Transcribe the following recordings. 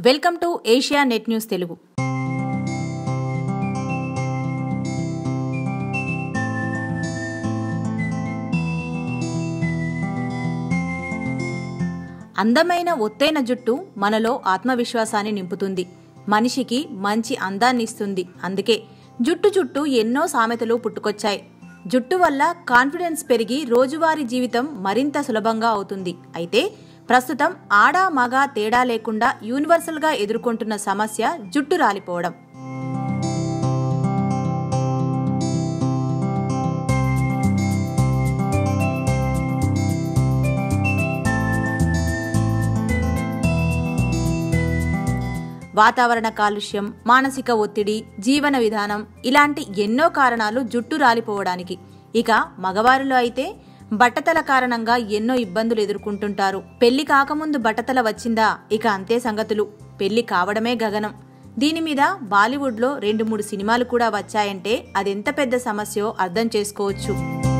welcome to Asianet news Telugu అందమైన ఒత్తైన జుట్టు మనలో ఆత్మవిశ్వాసాన్ని నింపుతుంది మనిషికి మంచి అందాన్ని ఇస్తుంది అందుకే జుట్టు చుట్టూ ఎన్నో సామెతలు పుట్టుకొచ్చాయి జుట్టు వల్ల కాన్ఫిడెన్స్ పెరిగి రోజువారీ జీవితం మరింత సులభంగా అవుతుంది అయితే ప్రస్తుతం ఆడ మగ తేడా లేకుండా యూనివర్సల్గా ఎదుర్కొంటున్న సమస్య జుట్టు రాలిపోవడం వాతావరణ కాలుష్యం మానసిక ఒత్తిడి జీవన విధానం ఇలాంటి ఎన్నో కారణాలు జుట్టు రాలిపోవడానికి ఇక మగవారిలో అయితే బట్టతల కారణంగా ఎన్నో ఇబ్బందులు ఎదుర్కొంటుంటారు పెళ్లి కాకముందు బట్టతల వచ్చిందా ఇక అంతే సంగతులు పెళ్లి కావడమే గగనం దీని మీద బాలీవుడ్లో రెండు మూడు సినిమాలు కూడా వచ్చాయంటే అదెంత పెద్ద సమస్యో అర్థం చేసుకోవచ్చు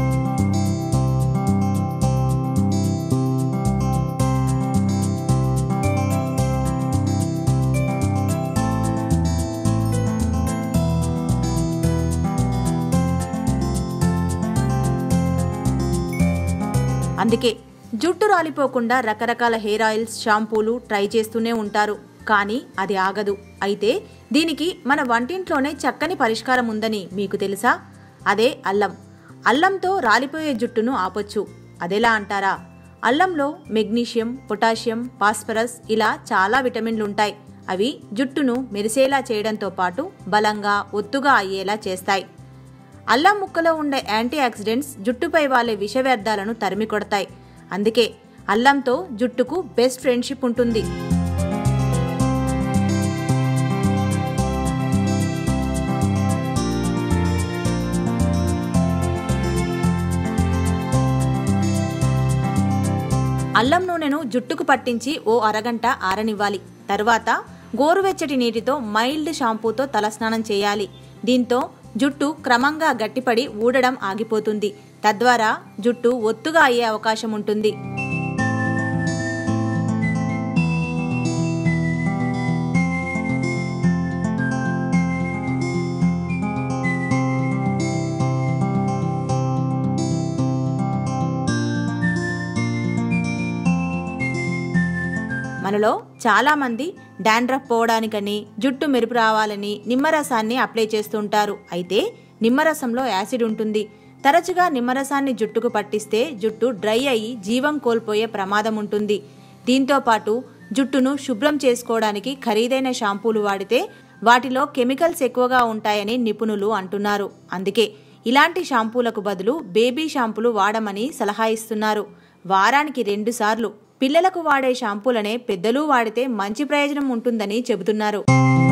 అందుకే జుట్టు రాలిపోకుండా రకరకాల హెయిర్ ఆయిల్స్ షాంపూలు ట్రై చేస్తూనే ఉంటారు కానీ అది ఆగదు అయితే దీనికి మన వంటింట్లోనే చక్కని పరిష్కారం ఉందని మీకు తెలుసా అదే అల్లం అల్లంతో రాలిపోయే జుట్టును ఆపొచ్చు అదెలా అంటారా అల్లంలో మెగ్నీషియం పొటాషియం ఫాస్ఫరస్ ఇలా చాలా విటమిన్లు ఉంటాయి అవి జుట్టును మెరిసేలా చేయడంతో పాటు బలంగా ఒత్తుగా అయ్యేలా చేస్తాయి అల్లం ముక్కలో ఉండే యాంటీ ఆక్సిడెంట్స్ జుట్టుపై వాలే విష వ్యర్థాలను తరిమి కొడతాయి అందుకే అల్లంతో జుట్టుకు బెస్ట్ ఫ్రెండ్షిప్ ఉంటుంది అల్లం నూనెను జుట్టుకు పట్టించి ఓ అరగంట ఆరనివ్వాలి తర్వాత గోరువెచ్చటి నీటితో మైల్డ్ షాంపూతో తలస్నానం చేయాలి దీంతో జుట్టు క్రమంగా గట్టిపడి ఊడడం ఆగిపోతుంది తద్వారా జుట్టు ఒత్తుగా అయ్యే అవకాశం ఉంటుంది మనలో చాలా మంది డాండ్రఫ్ పోవడానికని జుట్టు మెరుపు రావాలని నిమ్మరసాన్ని అప్లై చేస్తుంటారు అయితే నిమ్మరసంలో యాసిడ్ ఉంటుంది తరచుగా నిమ్మరసాన్ని జుట్టుకు పట్టిస్తే జుట్టు డ్రై అయి జీవం కోల్పోయే ప్రమాదం ఉంటుంది దీంతో పాటు జుట్టును శుభ్రం చేసుకోవడానికి ఖరీదైన షాంపూలు వాడితే వాటిలో కెమికల్స్ ఎక్కువగా ఉంటాయని నిపుణులు అంటున్నారు అందుకే ఇలాంటి షాంపూలకు బదులు బేబీ షాంపూలు వాడమని సలహా ఇస్తున్నారు వారానికి రెండుసార్లు పిల్లలకు వాడే షాంపూలనే పెద్దలు వాడితే మంచి ప్రయోజనం ఉంటుందని చెబుతున్నారు